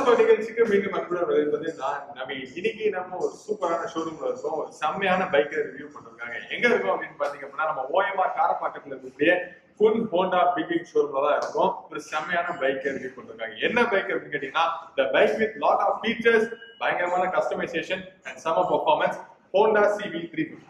Show நிகழ்ச்சிக்கு மீண்டும் அன்புடன் வருவது நான் நவீன் இன்னைக்கு நம்ம ஒரு சூப்பரான ஷோரூம்ல இருக்கோம் ஒரு செம்மையான பைக்கை ரிவ்யூ பண்ணிருக்காங்க எங்க இருக்கோம் அப்படின்னு பாத்தீங்க அப்படின்னா நம்ம ஓஎம்ஆர் காரப்பாக்கத்துல இருக்கக்கூடிய ஃபுல் ஹோண்டா பிக் பிக் ஷோரூம்ல தான் இருக்கும் ஒரு செம்மையான பைக்கை ரிவ்யூ பண்ணிருக்காங்க என்ன பைக் அப்படின்னு கேட்டீங்கன்னா the bike with lot of features பயங்கரமான கஸ்டமைசேஷன் அண்ட் சம performance Honda CV three fifty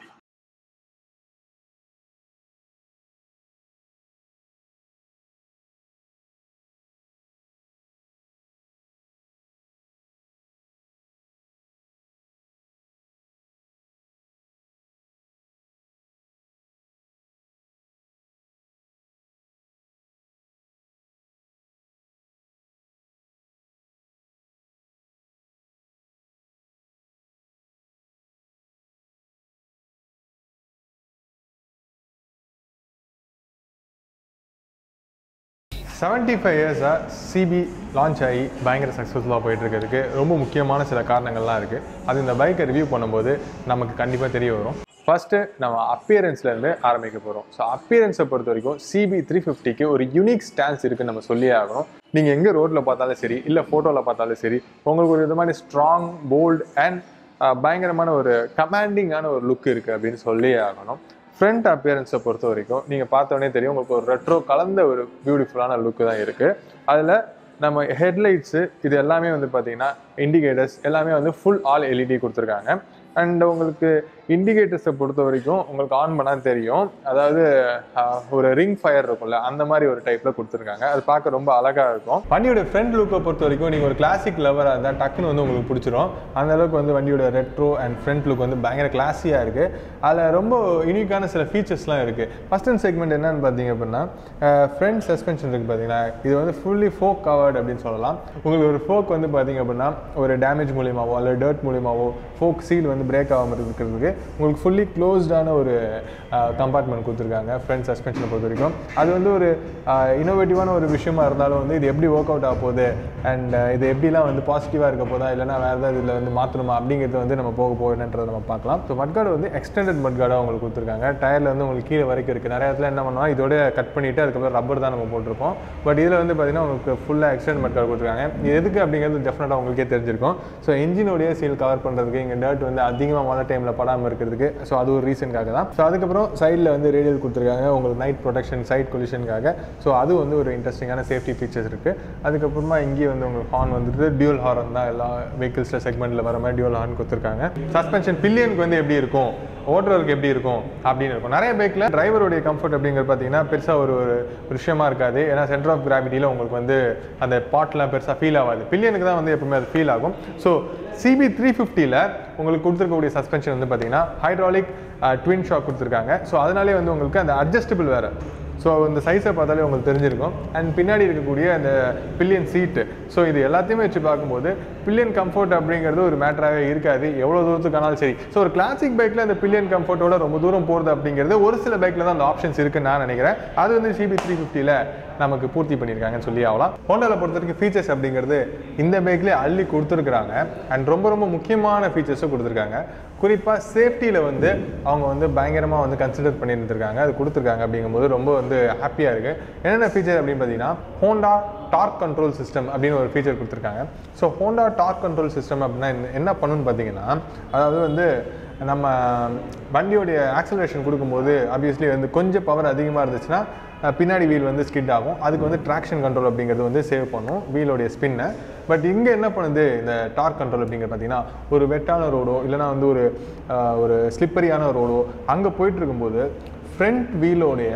seventy five இயர்ஸாக சிபி லான்ச் ஆகி பயங்கர சக்ஸஸ்ஃபுல்லாக போயிட்டு இருக்கிறதுக்கு ரொம்ப முக்கியமான சில காரணங்கள்லாம் இருக்குது அது இந்த பைக்கை ரிவ்யூ பண்ணும்போது நமக்கு கண்டிப்பாக தெரிய வரும் ஃபஸ்ட்டு நம்ம அப்பியரன்ஸ்லேருந்து ஆரம்பிக்க போகிறோம் ஸோ அப்பியரன்ஸை பொறுத்த வரைக்கும் சிபி த்ரீ ஃபிஃப்டிக்கு ஒரு யூனிக் ஸ்டான்ஸ் இருக்குன்னு நம்ம சொல்லியே ஆகணும் நீங்கள் எங்கே ரோட்டில் பார்த்தாலும் சரி இல்லை ஃபோட்டோவில் பார்த்தாலும் சரி உங்களுக்கு ஒரு விதமான ஸ்ட்ராங் போல்ட் அண்ட் பயங்கரமான ஒரு கமாண்டிங்கான ஒரு லுக் இருக்குது அப்படின்னு சொல்லியே ஆகணும் ஃப்ரண்ட் அப்பியரன்ஸை பொறுத்த வரைக்கும் நீங்கள் பார்த்தோன்னே தெரியும் உங்களுக்கு ஒரு ரெட்ரோ கலந்த ஒரு பியூட்டிஃபுல்லான லுக்கு தான் இருக்குது அதில் நம்ம ஹெட்லைட்ஸு இது எல்லாமே வந்து பார்த்தீங்கன்னா இண்டிகேட்டர்ஸ் எல்லாமே வந்து ஃபுல் ஆல் எல்இடி கொடுத்துருக்காங்க அண்ட் உங்களுக்கு இண்டிகேட்டர்ஸை பொறுத்த வரைக்கும் உங்களுக்கு ஆன் பண்ணால் தெரியும் அதாவது ஆஹ், ஒரு ரிங் ஃபயர் இருக்கும்ல அந்த மாதிரி ஒரு டைப்பில் கொடுத்துருக்காங்க அது பார்க்க ரொம்ப அழகாக இருக்கும் வண்டியோட ஃப்ரண்ட் லுக்கை பொறுத்த வரைக்கும் நீங்கள் ஒரு கிளாசிக் லவராக இருந்தால் டக்குன்னு வந்து உங்களுக்கு பிடிச்சிரும் அந்த அளவுக்கு வந்து வண்டியோட ரெட்ரோ அண்ட் ஃப்ரண்ட் லுக் வந்து பயங்கர கிளாஸியாக இருக்குது அதில் ரொம்ப யூனிக்கான சில ஃபீச்சர்ஸ்லாம் இருக்குது ஃபஸ்ட் அண்ட் செக்மெண்ட் என்னன்னு பார்த்தீங்க அப்படின்னா ஃப்ரண்ட் சஸ்பென்ஷன் இருக்குது பார்த்தீங்கன்னா இது வந்து ஃபுல்லி ஃபோக் கவர்டு அப்படின்னு சொல்லலாம் உங்களுக்கு ஒரு ஃபோக் வந்து பார்த்தீங்க அப்படின்னா ஒரு டேமேஜ் மூலியமாவோ அல்லது டர்ட் மூலியமாவோ ஃபோக் சீல் வந்து பிரேக் ஆகாமல் இருக்கிறதுக்கு உங்களுக்கு ஃபுல்லி க்ளோஸ்டான ஒரு கம்பார்ட்மெண்ட் கொடுத்துருக்காங்க ஃப்ரண்ட் சஸ்பென்ஷனை பொறுத்த வரைக்கும் அது வந்து ஒரு இன்னோவேட்டிவான ஒரு விஷயமா இருந்தாலும் வந்து இது எப்படி ஒர்க் அவுட் ஆக போகுது அண்ட் இது எப்படிலாம் வந்து பாசிட்டிவாக இருக்க போதா இல்லைனா வேறு ஏதாவது இதில் வந்து மாற்றணுமா அப்படிங்கிறது வந்து நம்ம போக போகணுன்றதை நம்ம பார்க்கலாம் ஸோ மட்கார்டு வந்து எக்ஸ்டெண்டட் மட்கார்டாக உங்களுக்கு கொடுத்துருக்காங்க டயரில் வந்து உங்களுக்கு கீழே வரைக்கும் இருக்குது நிறைய இடத்துல என்ன பண்ணுவோம் இதோட கட் பண்ணிவிட்டு அதுக்கப்புறம் ரப்பர் தான் நம்ம போட்டிருப்போம் பட் இதில் வந்து பார்த்தீங்கன்னா உங்களுக்கு ஃபுல்லாக எக்ஸ்டெண்ட் மட்கார்டு கொடுத்துருக்காங்க இது எதுக்கு அப்படிங்கிறது டெஃபினட்டாக உங்களுக்கே தெரிஞ்சிருக்கும் ஸோ இன்ஜினோடைய சீல் கவர் பண்ணுறதுக்கு இங்கே டர்ட் வந்து அதிகமாக மழை டைமில் படாமல் இருக்கிறதுக்கு ஸோ அது ஒரு ரீசனுக்காக தான் ஸோ அதுக்கப்புறம் சைடில் வந்து ரேடியல் கொடுத்துருக்காங்க உங்களுக்கு நைட் ப்ரொடெக்ஷன் சைட் கொலிஷனுக்காக ஸோ அது வந்து ஒரு இன்ட்ரெஸ்டிங்கான சேஃப்டி ஃபீச்சர்ஸ் இருக்குது அதுக்கப்புறமா இங்கேயே வந்து உங்களுக்கு ஹார்ன் வந்துட்டு டியூல் ஹார்ன் தான் எல்லா வெஹிக்கிள்ஸில் செக்மெண்ட்டில் வர மாதிரி டியூல் ஹார்ன் கொடுத்துருக்காங்க சஸ்பென்ஷன் பில்லியனுக்கு வந்து எப்படி இருக்கும் ஓட்டுறதுக்கு எப்படி இருக்கும் அப்படின்னு இருக்கும் நிறைய பைக்கில் டிரைவருடைய கம்ஃபர்ட் அப்படிங்கிறது பார்த்தீங்கன்னா பெருசாக ஒரு ஒரு விஷயமா இருக்காது ஏன்னா சென்டர் ஆஃப் கிராவிட்டியில் உங்களுக்கு வந்து அந்த பாட்லாம் பெருசாக ஃபீல் ஆகாது பில்லியனுக்கு தான் வந்து எப்பவுமே அது ஃபீல் ஆகும் ஸோ சிபி த்ரீ ஃபிஃப்டியில் உங்களுக்கு கொடுத்துருக்கக்கூடிய சஸ்பென்ஷன் வந்து பார்த்தீங்கன்னா ஹைட்ராலிக் ட்வின் ஷாக் கொடுத்துருக்காங்க ஸோ அதனாலே வந்து உங்களுக்கு அந்த அட்ஜஸ்டபிள் வேறு ஸோ இந்த சைஸை பார்த்தாலே உங்களுக்கு தெரிஞ்சிருக்கும் அண்ட் பின்னாடி இருக்கக்கூடிய அந்த பில்லியன் சீட்டு ஸோ இது எல்லாத்தையுமே வச்சு பார்க்கும்போது பில்லியன் கம்ஃபர்ட் அப்படிங்கிறது ஒரு மேட்டராகவே இருக்காது எவ்வளோ தூரத்துக்கானாலும் சரி ஸோ ஒரு கிளாசிக் பைக்கில் அந்த பில்லியன் கம்ஃபர்ட்டோட ரொம்ப தூரம் போகிறது அப்படிங்கிறது ஒரு சில பைக்கில் தான் அந்த ஆப்ஷன்ஸ் இருக்குன்னு நான் நினைக்கிறேன் அது வந்து சிபி த்ரீ ஃபிஃப்டியில் நமக்கு பூர்த்தி பண்ணியிருக்காங்கன்னு சொல்லி ஆகலாம் ஹோண்டாவில் பொறுத்த வரைக்கும் ஃபீச்சர்ஸ் அப்படிங்கிறது இந்த பைக்லேயே அள்ளி கொடுத்துருக்குறாங்க அண்ட் ரொம்ப ரொம்ப முக்கியமான ஃபீச்சர்ஸும் கொடுத்துருக்காங்க குறிப்பாக சேஃப்டியில் வந்து அவங்க வந்து பயங்கரமாக வந்து கன்சிடர் பண்ணியிருந்திருக்காங்க அது கொடுத்துருக்காங்க அப்படிங்கும்போது ரொம்ப வந்து ஹாப்பியாக இருக்குது என்னென்ன ஃபீச்சர் அப்படின்னு பார்த்தீங்கன்னா ஹோண்டா டார்க் கண்ட்ரோல் சிஸ்டம் அப்படின்னு ஒரு ஃபீச்சர் கொடுத்துருக்காங்க so Honda torque control system அப்படின்னா என்ன- என்ன பண்ணுன்னு பார்த்தீங்கன்னா அதாவது வந்து நம்ம வண்டியோடைய ஆக்சலரேஷன் கொடுக்கும்போது ஆப்வியஸ்லி வந்து கொஞ்சம் பவர் அதிகமாக இருந்துச்சுன்னா அஹ், பின்னாடி வீல் வந்து ஸ்கிட் ஆகும் அதுக்கு வந்து ட்ராக்ஷன் கண்ட்ரோல் அப்படிங்கிறது வந்து சேவ் பண்ணும் வீலோடைய ஸ்பின்னை பட் இங்கே என்ன பண்ணுது இந்த டார்க் கண்ட்ரோல் அப்படிங்கிறது பார்த்தீங்கன்னா ஒரு வெட்டான ரோடோ இல்லைனா வந்து ஒரு அஹ், ஒரு ஸ்லிப்பரியான ரோடோ அங்கே போயிட்டு இருக்கும்போது ஃப்ரண்ட் வீலோடைய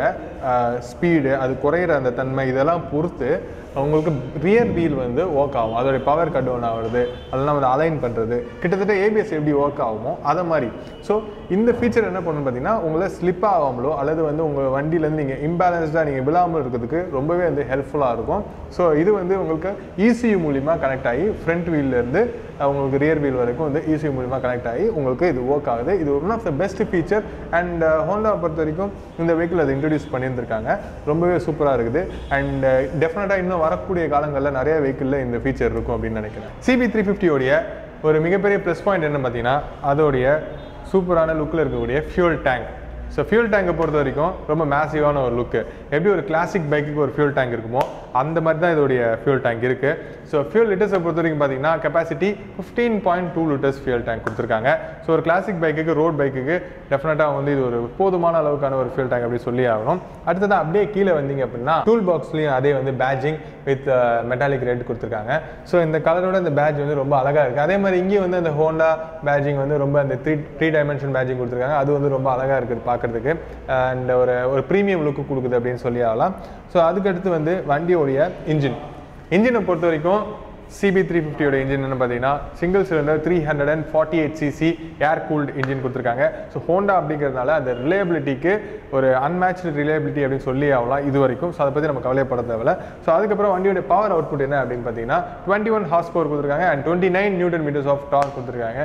ஸ்பீடு அது குறையிற அந்த தன்மை இதெல்லாம் பொறுத்து உங்களுக்கு ரியர் வீல் வந்து ஒர்க் ஆகும் அதோடைய பவர் கட் டவுன் ஆகுறது அதெல்லாம் வந்து அலைன் பண்ணுறது கிட்டத்தட்ட ஏபிஎஸ் எப்படி ஒர்க் ஆகுமோ அதை மாதிரி ஸோ இந்த ஃபீச்சர் என்ன பண்ணுன்னு பார்த்தீங்கன்னா உங்களை ஸ்லிப் ஆகாமலோ அல்லது வந்து உங்கள் வண்டியிலேருந்து நீங்கள் இம்பேலன்ஸ்டாக நீங்கள் விழாமல் இருக்கிறதுக்கு ரொம்பவே வந்து ஹெல்ப்ஃபுல்லாக இருக்கும் ஸோ இது வந்து உங்களுக்கு இசியூ மூலிமா கனெக்ட் ஆகி ஃப்ரண்ட் வீல்லேருந்து உங்களுக்கு ரியர் வீல் வரைக்கும் வந்து இசியூ மூலிமா கனெக்ட் ஆகி உங்களுக்கு இது ஒர்க் ஆகுது இது one of the best feature and Honda பொறுத்த வரைக்கும் இந்த வெஹிக்கிள் அதை இன்ட்ரடியூஸ் பண்ணியிருந்திருக்காங்க ரொம்பவே சூப்பராக இருக்குது அண்ட் டெஃபினட்டாக இன்னும் வரக்கூடிய காலங்களில் நிறைய வெஹிக்கிளில் இந்த ஃபீச்சர் இருக்கும் அப்படின்னு நினைக்கிறேன் சிபி த்ரீ ஃபிஃப்டியோடைய ஒரு மிகப்பெரிய ப்ளஸ் பாயிண்ட் என்ன பார்த்தீங்கன்னா அதோடைய சூப்பரான லுக்கில் இருக்கக்கூடிய ஃபியூல் டேங்க் ஸோ ஃபியூல் டேங்கை பொறுத்த வரைக்கும் ரொம்ப மேசிவான ஒரு லுக்கு எப்படி ஒரு கிளாசிக் பைக்குக்கு ஒரு ஃபியூல் டேங்க் இருக்குமோ அந்த மாதிரி தான் இதோடைய ஃபியூல் டேங்க் இருக்குது ஸோ ஃபியூல் லிட்டர்ஸை பொறுத்த வரைக்கும் பார்த்தீங்கன்னா capacity fifteen point two litres fuel tank கொடுத்துருக்காங்க ஸோ ஒரு கிளாசிக் பைக்குக்கு ரோட் பைக்குக்கு டெஃபினட்டாக வந்து இது ஒரு போதுமான அளவுக்கான ஒரு ஃபியூல் டேங்க் அப்படி சொல்லி ஆகணும் அடுத்தது அப்படியே கீழே வந்தீங்க அப்படின்னா டூல் பாக்ஸ்லேயும் அதே வந்து பேட்சிங் வித் மெட்டாலிக் ரெட் கொடுத்துருக்காங்க ஸோ இந்த கலரோட இந்த பேட்ச் வந்து ரொம்ப அழகாக இருக்குது அதே மாதிரி இங்கேயும் வந்து அந்த ஹோண்டா பேட்சிங் வந்து ரொம்ப அந்த த்ரீ த்ரீ டைமென்ஷன் பேட்சிங் கொடுத்துருக்காங்க அது வந்து ரொம்ப அழகாக இருக்குது பார்க்குறதுக்கு அண்ட் ஒரு ஒரு ப்ரீமியம் லுக்கு கொடுக்குது அப்படின்னு சொல்லி ஆகலாம் ஸோ அதுக்கடுத்து வந்து வண்டியோடைய இன்ஜின் இன்ஜினை பொறுத்த வரைக்கும் சிபி த்ரீ ஃபிஃப்டியோட இன்ஜின் என்ன பார்த்தீங்கன்னா single cylinder three hundred and forty eight CC air cooled engine கொடுத்துருக்காங்க ஸோ ஹோண்டா அப்படிங்கிறதுனால அந்த ரிலேபிலிட்டிக்கு ஒரு அன்மேட்ச்டு ரிலேபிலிட்டி அப்படின்னு சொல்லி ஆகலாம் இது வரைக்கும் ஸோ அதை பற்றி நம்ம கவலைப்பட தேவையில்ல ஸோ அதுக்கப்புறம் வண்டியோட பவர் அவுட்புட் என்ன அப்படின்னு பார்த்தீங்கன்னா டுவெண்ட்டி ஒன் ஹார்ஸ் பவர் கொடுத்துருக்காங்க and twenty nine newton metres of torque கொடுத்துருக்காங்க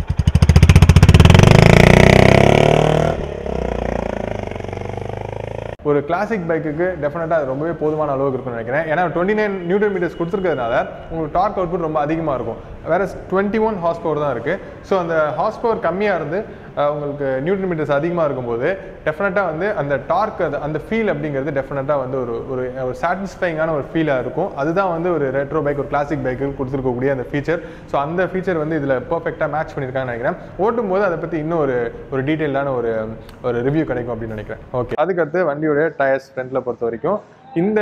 ஒரு கிளாசிக் பைக்குக்கு டெஃபினட்டாக அது ரொம்பவே போதுமான அளவுக்கு இருக்கும்னு நினைக்கிறேன் ஏன்னா டுவெண்ட்டி நைன் நியூட்டன் மீட்டர்ஸ் கொடுத்துருக்கிறதுனால உங்களுக்கு டார்க் அவுட்புட் ரொம்ப அதிகமாக இருக்கும் வேற டுவெண்ட்டி ஒன் ஹார்ஸ் பவர் தான் இருக்குது ஸோ அந்த ஹார்ஸ் பவர் கம்மியாக இருந்து அஹ், உங்களுக்கு நியூட்டன் மீட்டர்ஸ் அதிகமாக இருக்கும்போது டெஃபினட்டாக வந்து அந்த டார்க் அது அந்த ஃபீல் அப்படிங்கிறது டெஃபினட்டாக வந்து ஒரு ஒரு ஒரு சாட்டிஸ்ஃபைங்கான ஒரு ஃபீலாக இருக்கும் அதுதான் வந்து ஒரு ரெட்ரோ பைக் ஒரு கிளாசிக் பைக்கு கொடுத்துருக்கக்கூடிய அந்த ஃபீச்சர் ஸோ அந்த ஃபீச்சர் வந்து இதில் பர்ஃபெக்டாக மேட்ச் பண்ணியிருக்காங்கன்னு நினைக்கிறேன் ஓட்டும் போது அதை பற்றி இன்னும் ஒரு ஒரு டீட்டெயிலான ஒரு ஒரு ரிவ்யூ கிடைக்கும் அப்படின்னு நினைக்கிறேன் ஓகே அதுக்கடுத்து வண்டியோட டயர்ஸ் ஃப்ரண்ட்டில் பொறுத்த வரைக்கும் இந்த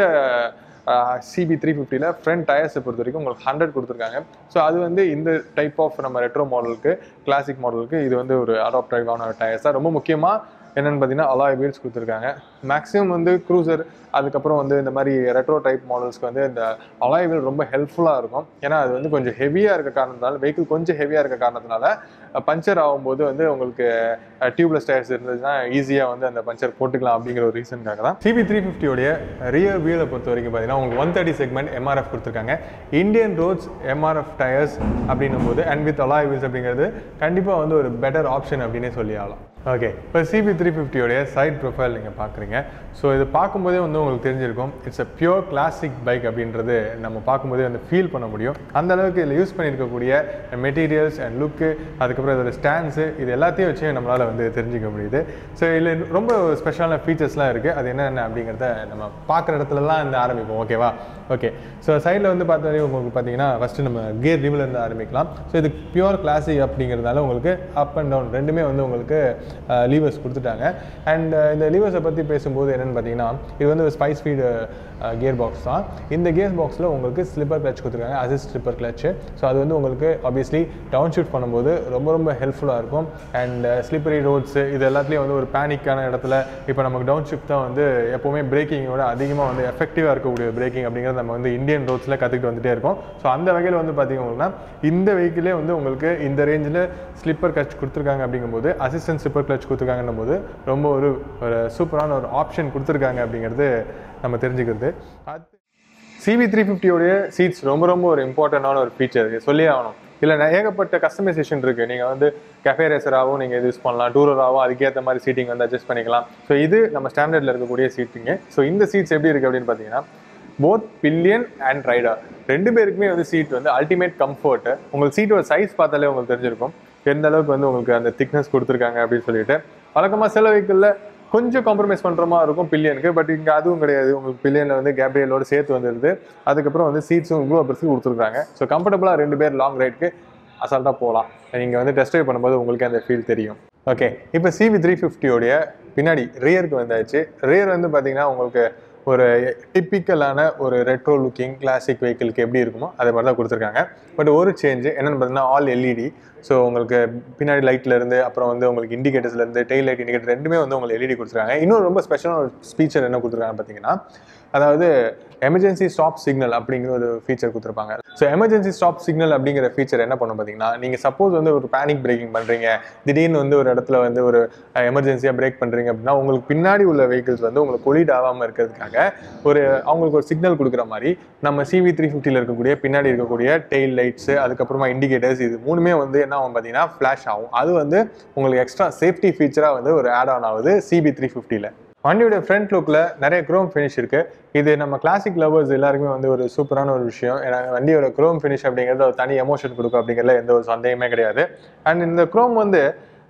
சிபி த்ரீ ஃபிஃப்டியில் ஃப்ரண்ட் டயர்ஸை பொறுத்த வரைக்கும் உங்களுக்கு ஹண்ட்ரட் கொடுத்துருக்காங்க ஸோ அது வந்து இந்த டைப் ஆஃப் நம்ம ரெட்ரோ மாடலுக்கு கிளாசிக் மாடலுக்கு இது வந்து ஒரு அடாப்ட் டைவான டயர்ஸ் தான் ரொம்ப முக்கியமாக என்னென்னு பார்த்தீங்கன்னா அலாய் வீல்ஸ் கொடுத்துருக்காங்க மேக்ஸிமம் வந்து க்ரூசர் அதுக்கப்புறம் வந்து இந்த மாதிரி ரெட்ரோ டைப் மாடல்ஸ்க்கு வந்து இந்த அலாய் வீல் ரொம்ப ஹெல்ப்ஃபுல்லாக இருக்கும் ஏன்னா அது வந்து கொஞ்சம் ஹெவியாக இருக்க காரணத்தினால வெஹிக்கிள் கொஞ்சம் ஹெவியாக இருக்க காரணத்தினால பஞ்சர் ஆகும்போது வந்து உங்களுக்கு டியூப்லெஸ் டயர்ஸ் இருந்துச்சுன்னா ஈஸியாக வந்து அந்த பஞ்சர் போட்டுக்கலாம் அப்படிங்கிற ஒரு ரீசனுக்காக தான் சிபி த்ரீ ஃபிஃப்டியோடைய ரியர் வீலை பொறுத்த வரைக்கும் பார்த்தீங்கன்னா உங்களுக்கு ஒன் தேர்ட்டி செக்மெண்ட் எம்ஆர்எஃப் கொடுத்துருக்காங்க இந்தியன் ரோட்ஸ் எம்ஆர்எஃப் டயர்ஸ் அப்படின்னும் போது அண்ட் வித் அலாய் வீல்ஸ் அப்படிங்கிறது கண்டிப்பாக வந்து ஒரு பெட்டர் ஆப்ஷன் அப்படின்னே சொல்லி ஆகலாம் ஓகே இப்போ சிபி த்ரீ ஃபிஃப்டியோடைய சைட் ப்ரொஃபைல் நீங்கள் பார்க்குறீங்க ஸோ இது பார்க்கும்போதே வந்து உங்களுக்கு தெரிஞ்சிருக்கும் it's a pure classic bike அப்படின்றது நம்ம பார்க்கும்போதே வந்து ஃபீல் பண்ண முடியும் அந்த அளவுக்கு இதில் யூஸ் பண்ணியிருக்கக்கூடிய மெட்டீரியல்ஸ் அண்ட் லுக்கு அதுக்கப்புறம் இதோட ஸ்டாண்ட்ஸு இது எல்லாத்தையும் வச்சு நம்மளால் வந்து தெரிஞ்சுக்க முடியுது ஸோ இதில் ரொம்ப ஸ்பெஷலான ஃபீச்சர்ஸ்லாம் இருக்குது அது என்னென்ன அப்படிங்கிறத நம்ம பார்க்குற இடத்துலலாம் இந்த ஆரம்பிப்போம் ஓகேவா ஓகே ஸோ சைடில் வந்து பார்த்தாலே உங்களுக்கு பார்த்தீங்கன்னா ஃபஸ்ட்டு நம்ம கியர் ரிவில் இருந்து ஆரம்பிக்கலாம் ஸோ இது பியூர் கிளாசிக் அப்படிங்கிறதுனால உங்களுக்கு அப் அண்ட் டவுன் ரெண்டுமே வந்து உங்களுக்கு லீவர்ஸ் கொடுத்துட்டாங்க அண்ட் இந்த லீவர்ஸை பற்றி பேசும்போது என்னென்னு பார்த்தீங்கன்னா இது வந்து ஒரு ஸ்பைஸ் ஃபீடு கியர் பாக்ஸ் தான் இந்த கியர் பாக்ஸில் உங்களுக்கு ஸ்லிப்பர் கிளச் கொடுத்துருக்காங்க அசிஸ்ட் ஸ்லிப்பர் கிளச்சு ஸோ அது வந்து உங்களுக்கு ஆப்வியஸ்லி டவுன் ஷிஃப்ட் பண்ணும்போது ரொம்ப ரொம்ப ஹெல்ப்ஃபுல்லாக இருக்கும் அண்ட் ஸ்லிப்பரி ரோட்ஸு இது எல்லாத்துலேயும் வந்து ஒரு பேனிக்கான இடத்துல இப்போ நமக்கு டவுன் ஷிஃப்ட் தான் வந்து எப்போவுமே பிரேக்கிங்கோட அதிகமாக வந்து எஃபெக்டிவாக இருக்கக்கூடிய பிரேக்கிங் அப்படிங்கிறது நம்ம வந்து இந்தியன் ரோட்ஸில் கற்றுக்கிட்டு வந்துட்டே இருக்கோம் ஸோ அந்த வகையில் வந்து பார்த்தீங்கன்னா இந்த வெஹிக்கிளே வந்து உங்களுக்கு இந்த ரேஞ்சில் ஸ்லிப்பர் கிளச் கொடுத்துருக்காங்க அப்படிங்கும்போது அசிஸ்டன்ட் ஸ்லிப்பர் கிளச் கொடுத்துருக்காங்கன்னும் போது ரொம்ப ஒரு ஒரு சூப்பரான ஒரு ஆப்ஷன் கொடுத்துருக்காங்க அப்படிங்கிறது நம்ம தெரிஞ்சுக்கிறது அது சிவி த்ரீ ஃபிஃப்டியோடைய சீட்ஸ் ரொம்ப ரொம்ப ஒரு இம்பார்ட்டண்டான ஒரு ஃபீச்சர் சொல்லி ஆகணும் இல்லை ஏகப்பட்ட கஸ்டமைசேஷன் இருக்குது நீங்கள் வந்து கஃபே ரேசராகவும் நீங்கள் இது யூஸ் பண்ணலாம் டூரராகவும் அதுக்கேற்ற மாதிரி சீட்டிங் வந்து அட்ஜஸ்ட் பண்ணிக்கலாம் ஸோ இது நம்ம ஸ்டாண்டர்டில் இருக்கக்கூடிய சீட்டிங்கு ஸோ இந்த சீட்ஸ் எப்படி இருக்குது அப்படின்னு பார்த்தீங்கன்னா போத் பில்லியன் அண்ட் ரைடர் ரெண்டு பேருக்குமே வந்து சீட் வந்து அல்டிமேட் கம்ஃபர்ட் உங்களுக்கு சீட்டோட சைஸ் பார்த்தாலே உங்களுக்கு தெரிஞ்சிருக்கும் எந்த அளவுக்கு வந்து உங்களுக்கு அந்த திக்னஸ் கொடுத்துருக்காங்க அப்படின்னு சொல்லிட்டு வழக்கமாக சில வெஹிக்கிளில் கொஞ்சம் காம்ப்ரமைஸ் பண்ணுற மாதிரி இருக்கும் பில்லியனுக்கு பட் இங்கே அதுவும் கிடையாது உங்களுக்கு பில்லியனில் வந்து கேப்ரியலோட சேர்த்து வந்துடுது அதுக்கப்புறம் வந்து சீட்ஸும் இவ்வளோ பெருசு கொடுத்துருக்காங்க ஸோ கம்ஃபர்டபுளாக ரெண்டு பேர் லாங் ரைடுக்கு அசால்ட்டாக போகலாம் நீங்கள் வந்து டெஸ்ட் ட்ரைவ் பண்ணும்போது உங்களுக்கு அந்த ஃபீல் தெரியும் ஓகே இப்போ சிவி த்ரீ ஃபிஃப்டியோடைய பின்னாடி ரியருக்கு வந்தாச்சு ரியர் வந்து பார்த்தீங்கன்னா உங்களுக்கு ஒரு டிப்பிக்கலான ஒரு ரெட்ரோ லுக்கிங் கிளாசிக் வெஹிக்கிளுக்கு எப்படி இருக்குமோ அதே மாதிரி தான் கொடுத்துருக்காங்க பட் ஒரு சேஞ்சு என்னென்னு பார்த்தீங்கன்னா ஆல் எல்இடி ஸோ உங்களுக்கு பின்னாடி லைட்ல இருந்து அப்புறம் வந்து உங்களுக்கு இண்டிகேட்டர்ஸ்ல இருந்து டெய்ல் லைட் இண்டிகேட்டர் ரெண்டுமே வந்து உங்களுக்கு எல்இடி கொடுத்துருக்காங்க இன்னொரு ரொம்ப ஸ்பெஷலான ஒரு ஃபீச்சர் என்ன கொடுத்துருக்காங்க பார்த்தீங்கன்னா அதாவது எமர்ஜென்சி ஸ்டாப் சிக்னல் அப்படிங்கிற ஒரு ஃபீச்சர் கொடுத்துருப்பாங்க ஸோ எமர்ஜென்சி ஸ்டாப் சிக்னல் அப்படிங்கிற ஃபீச்சர் என்ன பண்ணும் பார்த்தீங்கன்னா நீங்கள் சப்போஸ் வந்து ஒரு பேனிக் பிரேக்கிங் பண்ணுறீங்க திடீர்னு வந்து ஒரு இடத்துல வந்து ஒரு எமர்ஜென்சியாக பிரேக் பண்ணுறீங்க அப்படின்னா உங்களுக்கு பின்னாடி உள்ள வெஹிக்கிள்ஸ் வந்து உங்களுக்கு கொலிட் ஆகாமல் இருக்கிறதுக்காக ஒரு அவங்களுக்கு ஒரு சிக்னல் கொடுக்குற மாதிரி நம்ம சிவி த்ரீ ஃபிஃப்டியில் இருக்கக்கூடிய பின்னாடி இருக்கக்கூடிய டெயில் லைட்ஸு அதுக்கப்புறமா இண்டிகேட்டர்ஸ் இது மூணுமே வந்து என்ன ஆகும் பார்த்தீங்கன்னா ஃப்ளாஷ் ஆகும் அது வந்து உங்களுக்கு எக்ஸ்ட்ரா சேஃப்டி ஃபீச்சராக வந்து ஒரு ஆட் ஆன் ஆகுது சிபி த்ரீ ஃபிஃப்டியில் வண்டியோட ஃப்ரண்ட் லுக்கில் நிறைய க்ரோம் ஃபினிஷ் இருக்கு இது நம்ம கிளாசிக் லவர்ஸ் எல்லாருக்குமே வந்து ஒரு சூப்பரான ஒரு விஷயம் ஏன்னா வண்டியோட க்ரோம் ஃபினிஷ் அப்படிங்கிறது ஒரு தனி எமோஷன் கொடுக்கும் அப்படிங்கிறதுல எந்த ஒரு சந்தேகமே கிடையாது அண்ட் இந்த க்ரோம் வந்து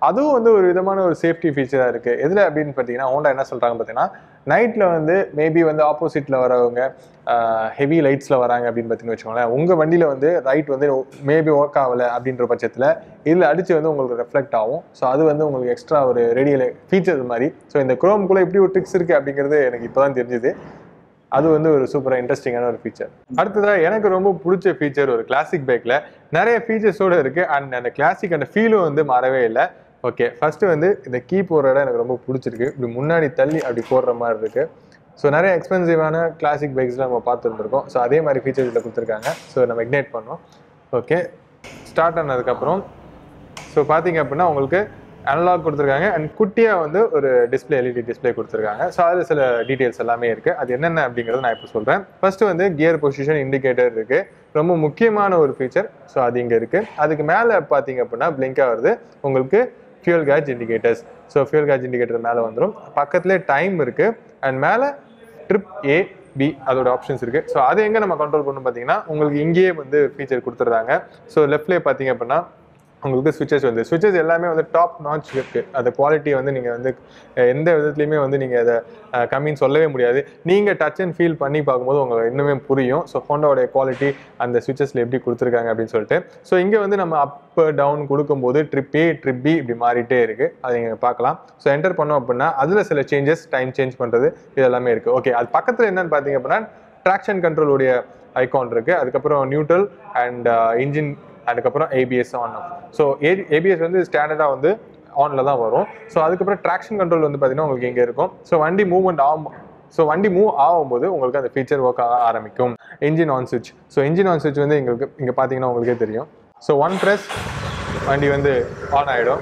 அதுவும் வந்து ஒரு விதமான ஒரு சேஃப்டி ஃபீச்சராக இருக்குது எதில் அப்படின்னு பார்த்தீங்கன்னா ஹோண்டா என்ன சொல்கிறாங்க பார்த்தீங்கன்னா நைட்டில் வந்து மேபி வந்து ஆப்போசிட்டில் வரவங்க ஹெவி லைட்ஸில் வராங்க அப்படின்னு பார்த்தீங்கன்னு வச்சுக்கோங்களேன் உங்கள் வண்டியில் வந்து ரைட் வந்து மேபி ஒர்க் ஆகலை அப்படின்ற பட்சத்தில் இதில் அடித்து வந்து உங்களுக்கு ரெஃப்ளெக்ட் ஆகும் ஸோ அது வந்து உங்களுக்கு எக்ஸ்ட்ரா ஒரு ரேடியல் ஃபீச்சர்ஸ் மாதிரி ஸோ இந்த குரோம்குள்ளே எப்படி ஒரு ட்ரிக்ஸ் இருக்குது அப்படிங்கிறது எனக்கு இப்போ தான் தெரிஞ்சுது அது வந்து ஒரு சூப்பராக இன்ட்ரெஸ்டிங்கான ஒரு ஃபீச்சர் அடுத்ததாக எனக்கு ரொம்ப பிடிச்ச ஃபீச்சர் ஒரு கிளாசிக் பைக்கில் நிறைய ஃபீச்சர்ஸோடு இருக்குது அண்ட் அந்த கிளாசிக் அந்த ஃபீலும் வந்து மாறவே இல்லை ஓகே ஃபஸ்ட்டு வந்து இந்த கீ போடுற இடம் எனக்கு ரொம்ப பிடிச்சிருக்கு இப்படி முன்னாடி தள்ளி அப்படி போடுற மாதிரி இருக்குது ஸோ நிறைய எக்ஸ்பென்சிவான கிளாசிக் பைக்ஸ்லாம் நம்ம பார்த்துருந்துருக்கோம் ஸோ அதே மாதிரி ஃபீச்சர்ஸ் இதில் கொடுத்துருக்காங்க ஸோ நம்ம இக்னைட் பண்ணோம் ஓகே ஸ்டார்ட் ஆனதுக்கப்புறம் ஸோ பார்த்தீங்க அப்படின்னா உங்களுக்கு அனலாக் கொடுத்துருக்காங்க அண்ட் குட்டியாக வந்து ஒரு டிஸ்பிளே எல்இடி டிஸ்பிளே கொடுத்துருக்காங்க ஸோ அதில் சில டீட்டெயில்ஸ் எல்லாமே இருக்குது அது என்னென்ன அப்படிங்கிறத நான் இப்போ சொல்கிறேன் ஃபர்ஸ்ட் வந்து கியர் பொசிஷன் இண்டிகேட்டர் இருக்குது ரொம்ப முக்கியமான ஒரு ஃபீச்சர் ஸோ அது இங்கே இருக்குது அதுக்கு மேலே பார்த்தீங்க அப்படின்னா பிளிங்காக வருது உங்களுக்கு fuel gauge indicators so fuel gauge indicator மேலே வந்துடும் பக்கத்துலேயே டைம் இருக்குது அண்ட் மேலே ட்ரிப் ஏ பி அதோட ஆப்ஷன்ஸ் இருக்கு ஸோ அதை எங்கே நம்ம கண்ட்ரோல் பண்ணணும் பார்த்தீங்கன்னா உங்களுக்கு இங்கேயே வந்து ஃபீச்சர் கொடுத்துட்றாங்க ஸோ லெஃப்ட்லேயே பார்த்தீங்க அப்படின்னா உங்களுக்கு ஸ்விட்சஸ் வந்து ஸ்விட்சஸ் எல்லாமே வந்து டாப் நாச் இருக்கு அந்த குவாலிட்டி வந்து நீங்கள் வந்து அஹ், எந்த விதத்துலையுமே வந்து நீங்கள் அதை அஹ், கம்மின்னு சொல்லவே முடியாது நீங்கள் டச் அண்ட் ஃபீல் பண்ணி பார்க்கும்போது உங்களுக்கு இன்னுமே புரியும் ஸோ ஹோண்டாவோடைய குவாலிட்டி அந்த ஸ்விட்சஸில் எப்படி கொடுத்துருக்காங்க அப்படின்னு சொல்லிட்டு ஸோ இங்கே வந்து நம்ம அப் டவுன் கொடுக்கும்போது ட்ரிப் ஏ ட்ரிப் பி இப்படி மாறிட்டே இருக்கு அதை நீங்கள் பார்க்கலாம் ஸோ என்டர் பண்ணோம் அப்படின்னா அதில் சில சேஞ்சஸ் டைம் சேஞ்ச் பண்ணுறது இது எல்லாமே இருக்கு ஓகே அது பக்கத்தில் என்னன்னு பார்த்தீங்க அப்படின்னா ட்ராக்ஷன் கண்ட்ரோலுடைய ஐகான் இருக்கு அதுக்கப்புறம் நியூட்ரல் அண்ட் இன்ஜின் அதுக்கப்புறம் ABS on off so ABS வந்து ஸ்டாண்டர்டாக வந்து ஆனில் தான் வரும் ஸோ அதுக்கப்புறம் ட்ராக்ஷன் கண்ட்ரோல் வந்து பார்த்தீங்கன்னா உங்களுக்கு இங்கே இருக்கும் ஸோ வண்டி மூவ்மெண்ட் ஆகும் ஸோ வண்டி மூவ் ஆகும்போது உங்களுக்கு அந்த ஃபீச்சர் ஒர்க் ஆக ஆரம்பிக்கும் இன்ஜின் ஆன் சுவிட்ச் ஸோ இன்ஜின் ஆன் சுவிட்ச் வந்து எங்களுக்கு இங்கே பார்த்தீங்கன்னா உங்களுக்கே தெரியும் ஸோ ஒன் ப்ரெஸ் வண்டி வந்து ஆன் ஆகிடும்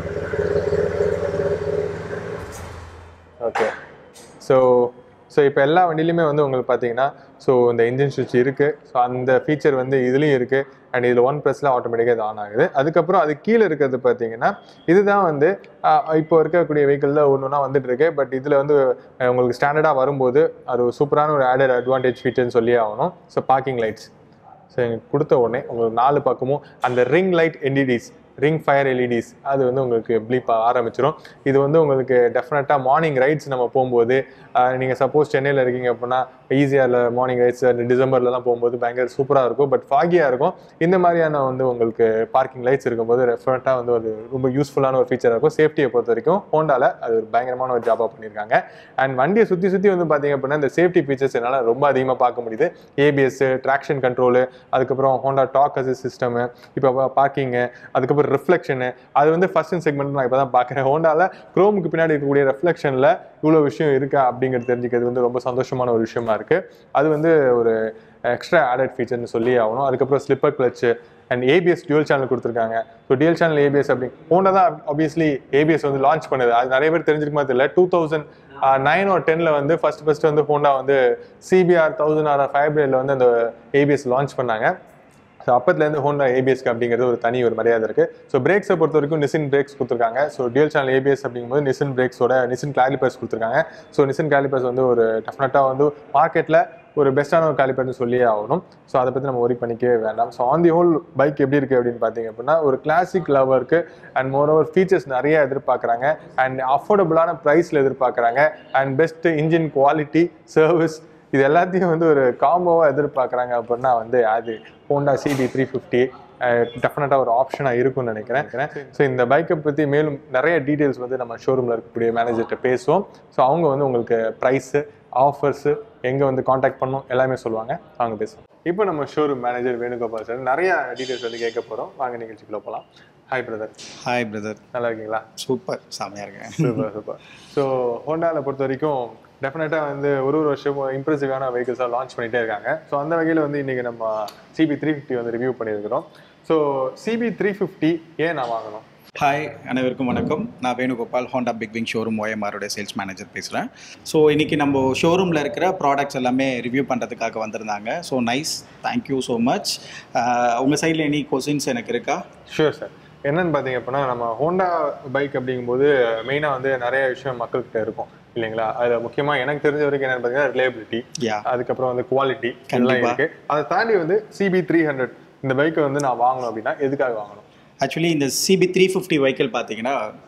ஓகே ஸோ ஸோ இப்போ எல்லா வண்டியிலுமே வந்து உங்களுக்கு பார்த்தீங்கன்னா ஸோ இந்த இன்ஜின் சுவிட்ச் இருக்குது ஸோ அந்த ஃபீச்சர் வந்து இதுலேயும் இருக்குது அண்ட் இதில் ஒன் ப்ரெஸ்ல ஆட்டோமேட்டிக்காக இது ஆன் ஆகுது அதுக்கப்புறம் அது கீழே இருக்கிறது பார்த்தீங்கன்னா இதுதான் வந்து ஆஹ், இப்போ இருக்கக்கூடிய வெஹிக்கிளில் ஒன்று ஒன்றா வந்துட்டு இருக்கு பட் இதில் வந்து அஹ், உங்களுக்கு ஸ்டாண்டர்டாக வரும்போது அது ஒரு சூப்பரான ஒரு ஆடட் அட்வான்டேஜ் ஃபீச்சர்னு சொல்லியே ஆகணும் ஸோ பார்க்கிங் லைட்ஸ் ஸோ எனக்கு கொடுத்த உடனே உங்களுக்கு நாலு பக்கமும் அந்த ring light LEDs ring fire LEDs அது வந்து உங்களுக்கு ப்ளீப் ஆரம்பிச்சிடும் இது வந்து உங்களுக்கு டெஃபினட்டாக மார்னிங் ரைட்ஸ் நம்ம போகும்போது நீங்கள் சப்போஸ் சென்னையில் இருக்கீங்க அப்படின்னா ஈஸியாக மார்னிங் ரைட்ஸ் டிசம்பர்லலாம் போகும்போது பயங்கர சூப்பராக இருக்கும் பட் ஃபாகியாக இருக்கும் இந்த மாதிரியான வந்து உங்களுக்கு பார்க்கிங் லைட்ஸ் இருக்கும்போது டெஃபினட்டாக வந்து அது ரொம்ப யூஸ்ஃபுல்லான ஒரு ஃபீச்சராக இருக்கும் சேஃப்டியை பொறுத்த வரைக்கும் ஹோண்டாவில் அது ஒரு பயங்கரமான ஒரு ஜாபாக பண்ணியிருக்காங்க அண்ட் வண்டியை சுற்றி சுற்றி வந்து பார்த்தீங்க அப்படின்னா இந்த சேஃப்டி ஃபீச்சர்ஸ் என்னால் ரொம்ப அதிகமாக பார்க்க முடியுது ஏபிஎஸ் ட்ராக்ஷன் கண்ட்ரோலு அதுக்கப்புறம் ஹோண்டா டாக் அசிஸ் சிஸ்டமு இப்போ பார்க்கிங்கு அதுக்கப்புறம் ரிஃப்ளெக்ஷனு அது வந்து ஃபர்ஸ்ட் செக்மெண்ட் நான் இப்போ தான் பார்க்குறேன் ஹோண்டாவில் குரோமுக்கு பின்னாடி இருக்கக்கூடிய ரெஃப்ளெக்ஷனில் இவ்வளோ விஷயம் இருக்கா அப்படிங்கிறது தெரிஞ்சுக்கிறது வந்து ரொம்ப சந்தோஷமான ஒரு விஷயமா இருக்குது அது வந்து ஒரு எக்ஸ்ட்ரா ஆடட் ஃபீச்சர்னு சொல்லி ஆகணும் அதுக்கப்புறம் slipper clutch and ABS dual channel கொடுத்துருக்காங்க ஸோ டியூல் சேனல் ஏபிஎஸ் அப்படி ஹோண்டா தான் ஆப்வியஸ்லி ஏபிஎஸ் வந்து லான்ச் பண்ணுது அது நிறைய பேர் தெரிஞ்சிருக்குமா தெரியல டூ தௌசண்ட் நைன் ஒரு டென்னில் வந்து ஃபர்ஸ்ட் ஃபர்ஸ்ட் வந்து ஹோண்டா வந்து சிபிஆர் தௌசண்ட் ஆர் ஃபைப்ரேல வந்து அந்த ஏபிஎஸ் லான்ச் பண்ணாங்க ஸோ அப்பத்துலேருந்து ஹோண்டா ஏபிஎஸ்க்கு அப்படிங்கிறது ஒரு தனி ஒரு மரியாதை இருக்குது ஸோ பிரேக்ஸை பொறுத்த வரைக்கும் நிசின் பிரேக்ஸ் கொடுத்துருக்காங்க ஸோ டியூல் சேனல் ஏபிஎஸ் அப்படிங்கும்போது நிசின் பிரேக்ஸோட நிசின் கிளாலிபர்ஸ் கொடுத்துருக்காங்க ஸோ நிசின் கிளாலிபர்ஸ் வந்து ஒரு டெஃபினட்டாக வந்து மார்க்கெட்டில் ஒரு பெஸ்ட்டான ஒரு காலிபர்னு சொல்லியே ஆகணும் ஸோ அதை பற்றி நம்ம ஒரி பண்ணிக்கவே வேண்டாம் so on the whole bike எப்படி இருக்குது அப்படின்னு பார்த்தீங்க அப்படின்னா ஒரு கிளாசிக் லவருக்கு அண்ட் மோர் ஓவர் ஃபீச்சர்ஸ் நிறைய எதிர்பார்க்குறாங்க அண்ட் அஃபோர்டபுளான ப்ரைஸில் எதிர்பார்க்குறாங்க and best engine quality service இது எல்லாத்தையும் வந்து ஒரு காம்போவாக எதிர்பார்க்குறாங்க அப்படின்னா வந்து அது ஹோண்டா சிபி த்ரீ ஃபிஃப்டி டெஃபினட்டாக ஒரு ஆப்ஷனாக இருக்கும்னு நினைக்கிறேன் ஸோ இந்த பைக்கை பற்றி மேலும் நிறைய டீட்டெயில்ஸ் வந்து நம்ம ஷோரூமில் இருக்கக்கூடிய மேனேஜர்கிட்ட பேசுவோம் ஸோ அவங்க வந்து உங்களுக்கு ப்ரைஸு ஆஃபர்ஸு எங்கே வந்து காண்டாக்ட் பண்ணணும் எல்லாமே சொல்லுவாங்க அவங்க பேசுவோம் இப்போ நம்ம ஷோரூம் மேனேஜர் வேணுகோபால் சார் நிறைய டீட்டெயில்ஸ் வந்து கேட்க போகிறோம் வாங்க நிகழ்ச்சிக்குள்ள போகலாம் ஹாய் பிரதர் ஹாய் பிரதர் நல்லா இருக்கீங்களா சூப்பர் செம்மையாக இருக்கேன் சூப்பர் சூப்பர் ஸோ ஹோண்டாவில் பொறுத்த வரைக்கும் டெஃபினட்டாக வந்து ஒரு ஒரு வருஷமும் இம்ப்ரெசிவான வெஹிக்கிள்ஸாக லான்ச் பண்ணிட்டே இருக்காங்க ஸோ அந்த வகையில் வந்து இன்றைக்கி நம்ம சிபி த்ரீ ஃபிஃப்டி வந்து ரிவ்யூ பண்ணியிருக்கிறோம் ஸோ சிபி த்ரீ ஃபிஃப்டி ஏன் நான் வாங்கணும் ஹாய் அனைவருக்கும் வணக்கம் நான் Venugopal Honda big wing showroom ஓஎம்ஆரோட சேல்ஸ் மேனேஜர் பேசுகிறேன் ஸோ இன்றைக்கி நம்ம ஷோரூமில் இருக்கிற ப்ராடக்ட்ஸ் எல்லாமே ரிவ்யூ பண்ணுறதுக்காக வந்திருந்தாங்க so nice thank you so much உங்கள் சைடில் எனி கொஸ்டின்ஸ் எனக்கு இருக்கா ஷூர் சார் என்னன்னு பார்த்தீங்க அப்படின்னா நம்ம ஹோண்டா பைக் அப்படிங்கும்போது மெயினாக வந்து நிறைய விஷயம் மக்கள்கிட்ட இருக்கும் இல்லைங்களா அதில் முக்கியமாக எனக்கு தெரிஞ்ச வரைக்கும் என்னன்னு பார்த்தீங்கன்னா ரிலேபிலிட்டி யா அதுக்கப்புறம் வந்து குவாலிட்டி இதெல்லாம் கண்டிப்பா. இருக்கு அதை தாண்டி வந்து சிபி த்ரீ ஹண்ட்ரட் இந்த பைக்கை வந்து நான் வாங்கணும் அப்படின்னா எதுக்காக வாங்கணும் ஆக்சுவலி இந்த சிபி த்ரீ ஃபிஃப்டி வெஹிக்கிள் பார்த்தீங்கன்னா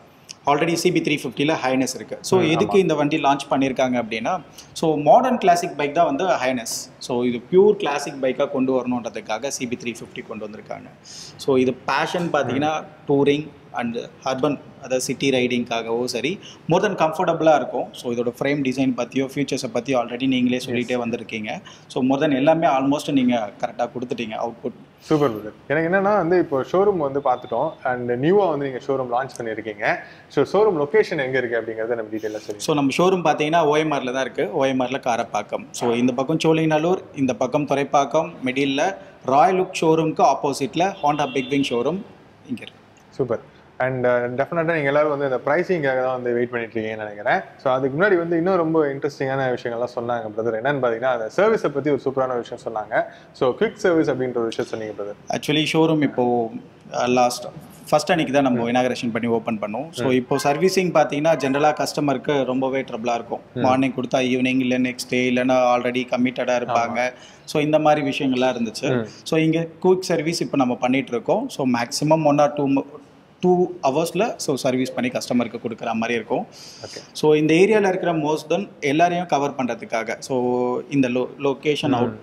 ஆல்ரெடி சிபி த்ரீ ஃபிஃப்டியில் ஹைனஸ் இருக்குது ஸோ எதுக்கு இந்த வண்டி லான்ச் பண்ணியிருக்காங்க அப்படின்னா ஸோ மாடர்ன் கிளாசிக் பைக் தான் வந்து ஹைனஸ் ஸோ இது பியூர் கிளாசிக் பைக்காக கொண்டு வரணுன்றதுக்காக சிபி த்ரீ ஃபிஃப்டி கொண்டு வந்திருக்காங்க ஸோ இது பேஷன் பார்த்தீங்கன்னா டூரிங் அண்ட் அர்பன் அதாவது சிட்டி ரைடிங்காகவோ சரி மோர் தென் கம்ஃபர்டபுளாக இருக்கும் ஸோ இதோட ஃப்ரேம் டிசைன் பற்றியோ ஃபியூச்சர்ஸை பற்றியோ ஆல்ரெடி நீங்களே சொல்லிகிட்டே வந்திருக்கீங்க ஸோ மோர் தென் எல்லாமே ஆல்மோஸ்ட் நீங்கள் கரெக்டாக கொடுத்துட்டீங்க அவுட்புட் சூப்பர் பிரதர் எனக்கு என்னன்னா வந்து இப்போ ஷோரூம் வந்து பார்த்துட்டோம் அண்ட் நியூவாக வந்து நீங்கள் ஷோரூம் லான்ச் பண்ணியிருக்கீங்க ஸோ ஷோரூம் லொகேஷன் எங்கே இருக்குது அப்படிங்கிறத நம்ம டீட்டெயிலாக சொல்லி ஸோ நம்ம ஷோரூம் பார்த்தீங்கன்னா ஓஎம்ஆரில் தான் இருக்குது ஓஎம்ஆரில் காரப்பாக்கம் ஸோ இந்த பக்கம் சோழிநல்லூர் இந்த பக்கம் துறைப்பாக்கம் மிடில் ராயல் லுக் ஷோரூம்க்கு ஆப்போசிட்டில் ஹாண்டா பிக் விங் ஷோரூம் இங்கே இருக்குது சூப்பர் அண்ட் டெஃபினட்டாக நீங்கள் எல்லாரும் வந்து இந்த ப்ரைஸிங்காக தான் வந்து வெயிட் பண்ணிட்டு இருக்கீங்கன்னு நினைக்கிறேன் ஸோ அதுக்கு முன்னாடி வந்து இன்னும் ரொம்ப இன்ட்ரெஸ்டிங்கான விஷயங்கள்லாம் சொன்னாங்க பிரதர் என்னன்னு பார்த்தீங்கன்னா அந்த சர்வீஸை பற்றி ஒரு சூப்பரான விஷயம் சொன்னாங்க ஸோ குவிக் சர்வீஸ் அப்படின்ற ஒரு விஷயம் சொன்னீங்க பிரதர் ஆக்சுவலி ஷோரூம் இப்போது லாஸ்ட் ஃபர்ஸ்ட் அன்னைக்கு தான் நம்ம இனாகரேஷன் பண்ணி ஓப்பன் பண்ணோம் ஸோ இப்போ சர்வீசிங் பார்த்தீங்கன்னா ஜென்ரலாக கஸ்டமருக்கு ரொம்பவே ட்ரபிளாக இருக்கும் மார்னிங் கொடுத்தா ஈவினிங் இல்லை நெக்ஸ்ட் டே இல்லைன்னா ஆல்ரெடி கமிட்டடாக இருப்பாங்க ஸோ இந்த மாதிரி விஷயங்கள்லாம் இருந்துச்சு ஸோ இங்கே குயிக் சர்வீஸ் இப்போ நம்ம பண்ணிட்டு இருக்கோம் so maximum one or two two ஹவர்ஸில் ஸோ சர்வீஸ் பண்ணி கஸ்டமருக்கு கொடுக்குற மாதிரி இருக்கும் ஓகே ஸோ இந்த ஏரியாவில் இருக்கிற மோஸ்ட் தென் எல்லாரையும் கவர் பண்ணுறதுக்காக ஸோ இந்த லோ லொக்கேஷன் அவுட்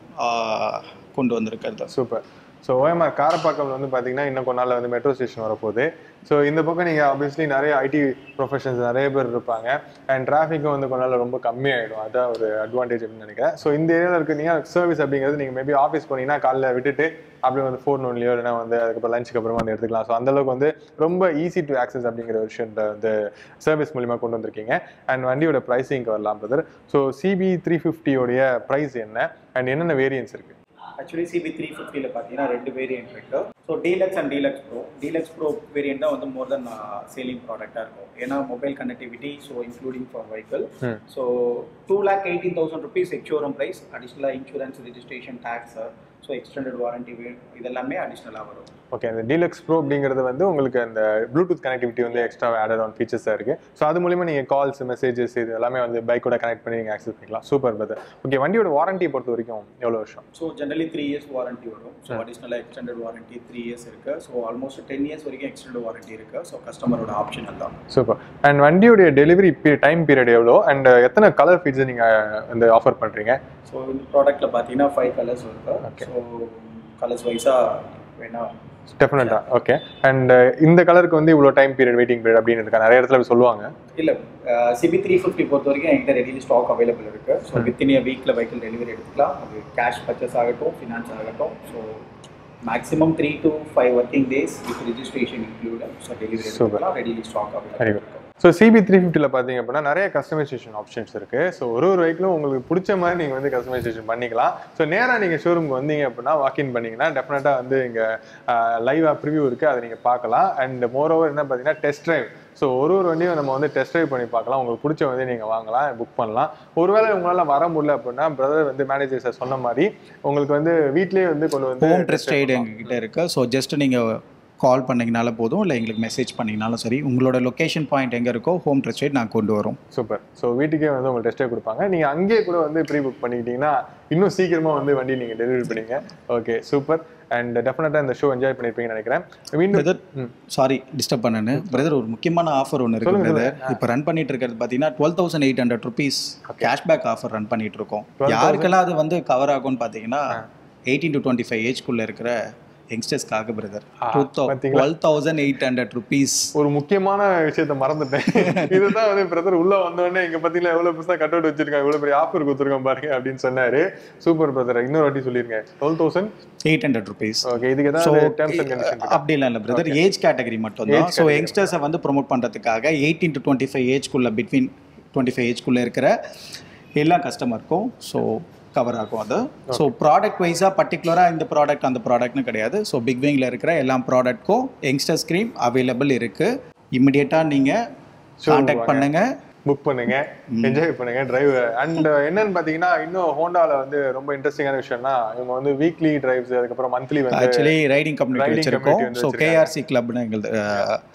கொண்டு வந்திருக்கிறது சூப்பர் ஸோ ஓஎம்ஆர் காரப்பாக்கம்ல வந்து பார்த்தீங்கன்னா இன்னும் கொஞ்ச நாள்ல வந்து மெட்ரோ ஸ்டேஷன் வரப்போகுது ஸோ இந்த பக்கம் நீங்கள் ஆப்வியஸ்லி நிறைய ஐடி ப்ரொஃபஷன்ஸ் நிறைய பேர் இருப்பாங்க அண்ட் டிராஃபிக்கும் வந்து கொஞ்ச நாள்ல ரொம்ப கம்மியாயிடும் அதான் ஒரு அட்வான்டேஜ் அப்படின்னு நினைக்கிறேன் ஸோ இந்த ஏரியாவில் இருக்கீங்க சர்வீஸ் அப்படிங்கிறது நீங்கள் மேபி ஆஃபீஸ் போனீங்கன்னா காலைல விட்டுட்டு அப்படியே வந்து ஃபோன் ஒன்லையோ இல்லைனா வந்து அதுக்கப்புறம் லஞ்சுக்கு அப்புறமா வந்து எடுத்துக்கலாம் ஸோ அந்தளவுக்கு வந்து ரொம்ப ஈஸி டு ஆக்சஸ் அப்படிங்கிற ஒரு விஷயத்தை வந்து சர்வீஸ் மூலிமா கொண்டு வந்திருக்கீங்க அண்ட் வண்டியோட ப்ரைஸிங்க்கு வரலாம் பிரதர் ஸோ சிபி த்ரீ ஃபிஃப்டியோடைய ப்ரைஸ் என்ன அண்ட் என்னென்ன வேரியன்ஸ் இருக்குது ஆக்சுவலி சிபி த்ரீ ஃபிஃப்டியில் பார்த்தீங்கன்னா ரெண்டு வேரியன்ட் இருக்கு so deluxe and deluxe pro deluxe pro variant தான் வந்து மோர் தென் சேலிங் ப்ராடக்டாக இருக்கும் ஏன்னா mobile connectivity so including for vehicle Hmm. So two lakh eighteen thousand rupees ex showroom price அடிஷ்னலாக insurance registration tax so extended warranty இதெல்லாமே அடிஷ்னலாக வரும் okay அந்த டீலக்ஸ் ப்ரோ அப்படிங்கிறது வந்து உங்களுக்கு அந்த ப்ளூடூத் கனெக்டிவிட்டி வந்து எக்ஸ்ட்ரா ஆடட் ஆன் ஃபீச்சர்ஸாக இருக்குது ஸோ அது மூலிமா நீங்கள் கால்ஸ் மெசேஜஸ் இது எல்லாமே வந்து பைக்கோட கனெக்ட் பண்ணி நீங்கள் ஆக்சஸ் பண்ணிக்கலாம் சூப்பர் பிரதர் ஓகே வண்டியோட வாரண்டி பொறுத்த வரைக்கும் எவ்வளோ வருஷம் so generally three years warranty வரும் ஸோ அடிஷ்னலாக எக்ஸ்டெண்டட் வாரண்டி த்ரீ இயர்ஸ் இருக்குது ஸோ ஆல்மோஸ்ட் டென் இயர்ஸ் வரைக்கும் எக்ஸ்டெண்டட் வாரண்டி இருக்குது ஸோ கஸ்டமரோட ஆப்ஷனல் தான் சூப்பர் அண்ட் வண்டியோடைய டெலிவரி டைம் பீரியட் எவ்வளோ அண்ட் எத்தனை கலர் ஃபீச்சர் நீங்கள் வந்து ஆஃபர் பண்ணுறீங்க ஸோ இந்த ப்ராடக்ட்டில் பார்த்தீங்கன்னா ஃபைவ் கலர்ஸ் இருக்கு Okay. ஸோ கலர்ஸ் வைஸாக வேணா டெஃபினட்டாக ஓகே அண்ட் இந்த கலருக்கு வந்து இவ்வளோ டைம் பீரியட் வெயிட்டிங் பீரியட் அப்படின்னு இருக்கா நிறைய இடத்துல சொல்லுவாங்க இல்லை சிபி த்ரீ ஃபிஃப்டி பொறுத்த வரைக்கும் என்கிட்ட ரெடிலி ஸ்டாக் அவைலபிள் இருக்குது ஸோ வித்தின் இயர் வீக்கில் வெஹிக்கிள் டெலிவரி எடுத்துக்கலாம் அது கேஷ் பர்ச்சேஸ் ஆகட்டும் ஃபினான்ஸ் ஆகட்டும் so maximum three to five working days with registration include so delivery Super. எடுத்துக்கலாம் readily stock Very available good. So CB three ஃபிஃப்டியில் பார்த்தீங்க அப்படின்னா நிறைய கஸ்டமைசேஷன் ஆப்ஷன்ஸ் இருக்குது ஸோ ஒரு ஒரு வெஹிக்கிளும் உங்களுக்கு பிடிச்ச மாதிரி நீங்கள் வந்து கஸ்டமைசேஷன் பண்ணிக்கலாம் ஸோ நேராக நீங்கள் ஷோரூம்க்கு வந்தீங்க அப்படின்னா வாக்இன் பண்ணீங்கன்னா டெஃபினட்டாக வந்து இங்கே லைவாக ப்ரிவியூ இருக்குது அதை நீங்கள் பார்க்கலாம் அண்ட் மோர் ஓவர் என்ன பார்த்தீங்கன்னா டெஸ்ட் ட்ரைவ் ஸோ ஒரு ஒரு வண்டியும் நம்ம வந்து டெஸ்ட் ட்ரைவ் பண்ணி பார்க்கலாம் உங்களுக்கு பிடிச்ச வந்து நீங்கள் வாங்கலாம் புக் பண்ணலாம் ஒருவேளை உங்களால் வர முடியல அப்படின்னா பிரதர் வந்து மேனேஜர் சார் சொன்ன மாதிரி உங்களுக்கு வந்து வீட்லேயே வந்து கொண்டு வந்து ஹோம் ட்ரெஸ்ட் ரைடு எங்ககிட்ட இருக்குது ஸோ ஜஸ்ட் நீங்கள் கால் பண்ணிங்கனால போதும் இல்லை எங்களுக்கு மெசேஜ் பண்ணிங்கனாலும் சரி உங்களோட லொக்கேஷன் பாயிண்ட் எங்கே இருக்கோ ஹோம் ட்ரெஸ்ட் ரைட் நான் கொண்டு வரோம் சூப்பர் ஸோ வீட்டுக்கே வந்து உங்களுக்கு டெஸ்ட்டே கொடுப்பாங்க நீங்கள் அங்கேயே கூட வந்து ப்ரீ புக் பண்ணிக்கிட்டீங்கன்னா இன்னும் சீக்கிரமாக வந்து வண்டி நீங்கள் டெலிவரி பண்ணீங்க ஓகே சூப்பர் அண்ட் டெஃபினட்டாக இந்த ஷோ என்ஜாய் பண்ணியிருப்பீங்கன்னு நினைக்கிறேன் மீண்டும் பிரதர் ம். சாரி டிஸ்டர்ப் பண்ணனு பிரதர் ஒரு முக்கியமான ஆஃபர் ஒன்று இருக்கு சொல்லுங்க பிரதர் இப்போ ரன் பண்ணிட்டு இருக்கிறது பார்த்தீங்கன்னா twelve thousand eight hundred rupees cashback offer run பண்ணிட்டு இருக்கோம் 12,000 யாருக்கெல்லாம் அது வந்து கவர் ஆகும்னு பார்த்தீங்கன்னா எயிட்டீன் டு டுவெண்ட்டி ஃபைவ் ஏஜ்குள்ளே இருக்கிற யங்ஸ்டர்ஸ்க்காக பிரதர் ஆ, டூ பாத்தீங்களா? Twelve thousand eight hundred rupees ஒரு முக்கியமான விஷயத்த மறந்துட்டேன் இதுதான் வந்து பிரதர் உள்ள வந்தோடனே இங்க பாத்தீங்களா எவ்வளவு பெருசா கட் அவுட் வச்சிருக்காங்க இவ்வளவு பெரிய ஆஃபர் கொடுத்துருக்கோம் பாருங்க அப்படின்னு சொன்னாரு சூப்பர் பிரதர் இன்னொரு வாட்டி சொல்லிருங்க twelve thousand eight hundred rupees okay இதுக்கு ஸோ ஏதாவது டேர்ம்ஸ் அண்ட் கண்டிஷன் அப்படி இல்லை இல்லை பிரதர் ஏஜ் கேட்டகரி மட்டும் தான் Age ஸோ category யங்ஸ்டர்ஸை வந்து ப்ரொமோட் பண்ணுறதுக்காக எயிட்டீன் டு டுவெண்ட்டி ஃபைவ் ஏஜ்குள்ளே பிட்வீன் டுவெண்ட்டி ஃபைவ் ஏஜ்குள்ளே இருக்கிற எல்லா கஸ்டமருக்கும் ஸோ கவர் ஆகும் அது ஸோ ப்ராடக்ட் வைஸாக பர்டிகுலராக இந்த ப்ராடக்ட் அந்த ப்ராடக்ட்னு கிடையாது ஸோ பிக் விங்கில் இருக்கிற எல்லா ப்ராடக்ட்க்கும் யங்ஸ்டர் ஸ்க்ரீம் அவைலபிள் இருக்குது இமிடியேட்டாக நீங்கள் காண்டாக்ட் வாங்க. பண்ணுங்கள் புக் பண்ணுங்க என்ஜாய் பண்ணுங்க டிரைவ் அண்ட் என்னன்னு பாத்தீங்கன்னா இன்னும் ஹோண்டால வந்து ரொம்ப இன்ட்ரெஸ்டிங்கான விஷயம்னா இவங்க வந்து வீக்லி டிரைவ்ஸ் அதுக்கப்புறம் மந்த்லி வந்து ஆக்சுவலி ரைடிங் கம்யூனிட்டி Riding வச்சிருக்கோம் community வந்து ஸோ வச்சிருக்காங்க. கேஆர்சி கிளப்னு எங்களுது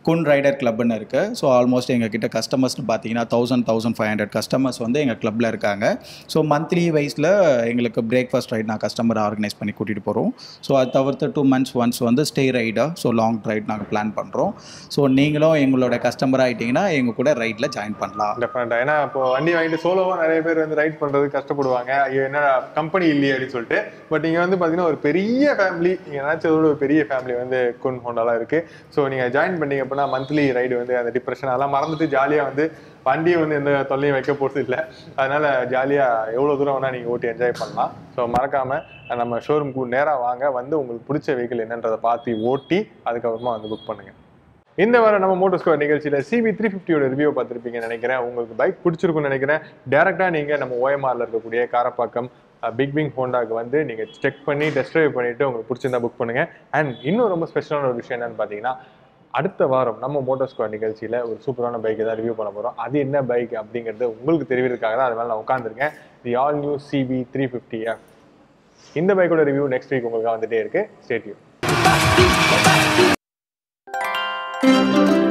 குன் ரைடர் கிளப்னு இருக்குது ஸோ ஆல்மோஸ்ட் எங்கள் கிட்ட கஸ்டமர்ஸ்னு பார்த்தீங்கன்னா thousand thousand five hundred customers வந்து எங்கள் கிளப்பில் இருக்காங்க ஸோ மந்த்லி வைஸில் எங்களுக்கு பிரேக்ஃபாஸ்ட் ரைட் நான் கஸ்டமர் ஆர்கனைஸ் பண்ணி கூட்டிகிட்டு போகிறோம் ஸோ அது தவிர்த்து டூ மந்த்ஸ் ஒன்ஸ் வந்து ஸ்டே ரைடாக ஸோ லாங் ரைட் நாங்கள் பிளான் பண்ணுறோம் ஸோ நீங்களும் எங்களோட கஸ்டமர் ஆகிட்டிங்கன்னா எங்கள் கூட ரைடில் ஜாயின் பண்ணலாம் டெஃபினட்டா ஏன்னா இப்போ வண்டி வாங்கிட்டு சோலோவா நிறைய பேர் வந்து ரைட் பண்றது கஷ்டப்படுவாங்க ஐயோ என்ன கம்பெனி இல்லையே அப்படின்னு சொல்லிட்டு பட் இங்க வந்து பாத்தீங்கன்னா ஒரு பெரிய ஃபேமிலி நீங்க நினைச்சதோட ஒரு பெரிய ஃபேமிலி வந்து குன் ஹோண்டாலாம் இருக்கு ஸோ நீங்க ஜாயின் பண்ணீங்க அப்படின்னா மந்த்லி ரைடு வந்து அந்த டிப்ரெஷன் அதெல்லாம் மறந்துட்டு ஜாலியா வந்து வண்டியை வந்து எந்த தொல்லையும் வைக்க போறது இல்லை அதனால ஜாலியா எவ்வளவு தூரம் வேணா நீங்க ஓட்டி என்ஜாய் பண்ணலாம் ஸோ மறக்காம நம்ம ஷோரூம்க்கு நேரா வாங்க வந்து உங்களுக்கு பிடிச்ச வெஹிக்கிள் என்னன்றதை பார்த்து ஓட்டி அதுக்கப்புறமா வந்து புக் பண்ணுங்க இந்த வாரம் நம்ம மோட்டோ ஸ்கோர் நிகழ்ச்சியில சிபி த்ரீ ஃபிஃப்டியோட ரிவ்யூ பார்த்துருப்பீங்கன்னு நினைக்கிறேன் உங்களுக்கு பைக் பிடிச்சிருக்கும்னு நினைக்கிறேன் டேரக்டா நீங்க நம்ம ஓஎம்ஆர்ல இருக்கக்கூடிய காரப்பாக்கம் பிக் பிங் ஹோண்டாக்கு வந்து நீங்க செக் பண்ணி டெஸ்ட் ட்ரைவ் பண்ணிட்டு உங்களுக்கு பிடிச்சிருந்தா புக் பண்ணுங்க அண்ட் இன்னும் ரொம்ப ஸ்பெஷலான ஒரு விஷயம் என்னன்னு பார்த்தீங்கன்னா அடுத்த வாரம் நம்ம மோட்டோ ஸ்கோர் நிகழ்ச்சியில ஒரு சூப்பரான பைக்கை தான் ரிவ்யூ பண்ண போறோம் அது என்ன பைக் அப்படிங்கிறது உங்களுக்கு தெரிவிக்கிறதுக்காக தான் அது மேலே நான் உட்காந்துருக்கேன் the all new CB three fifty F இந்த பைக்கோட ரிவ்யூ நெக்ஸ்ட் வீக் உங்களுக்கு வந்துட்டே இருக்கு ஸ்டேட்யூ